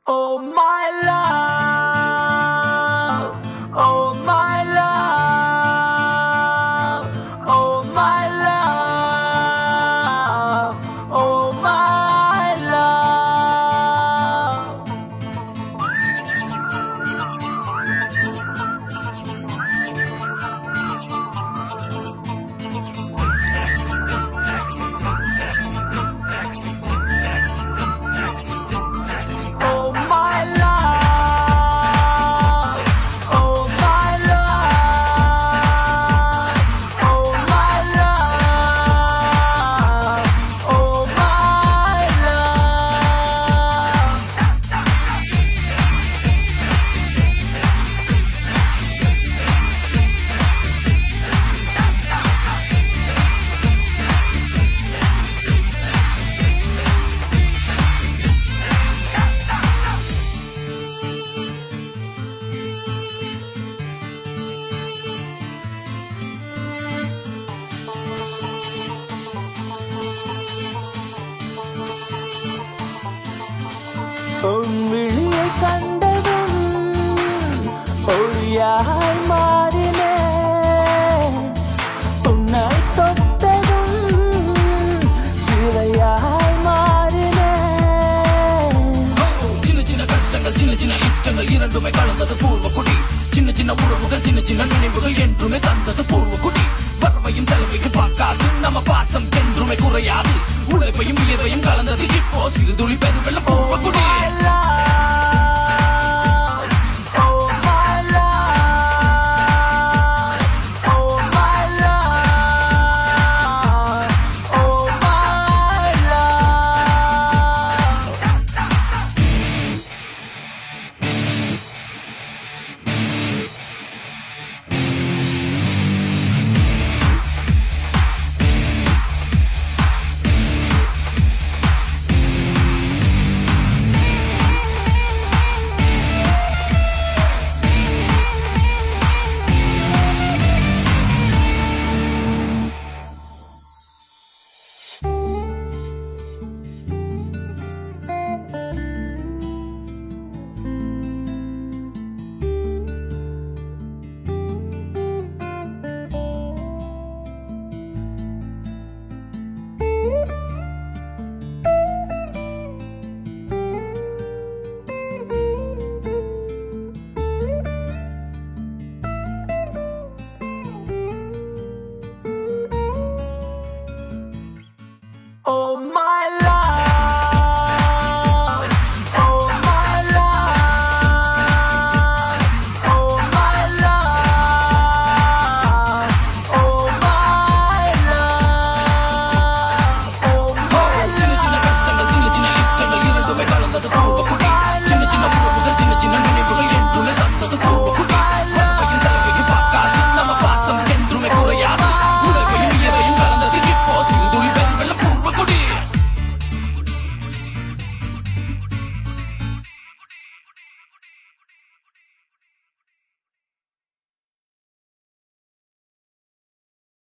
Oh my love, oh my love, oh my love, oh my love. Oh my love, oh my love, oh my love, oh my love. உன் விழியை கண்டதும் ஒளியாய் மாறினேன் உன்னை தொட்டதும் சிலையாய் மாறினேன் சின்ன சின்ன கஷ்டங்கள் சின்ன சின்ன இஷ்டங்கள் இரண்டுமே கலந்தது பூர்வ குடி சின்ன சின்ன உறவுகள் சின்ன சின்ன நினைவுகள் என்றுமே தந்தது பூர்வ குடி வரவையும் தலைவையும் பார்க்காது நம்ம பாசம் என்றுமே குறையாது உழைப்பையும் வியர்வையும் கலந்தது இப்போ சிறு துளி பெருவெள்ள பூர்வ குடி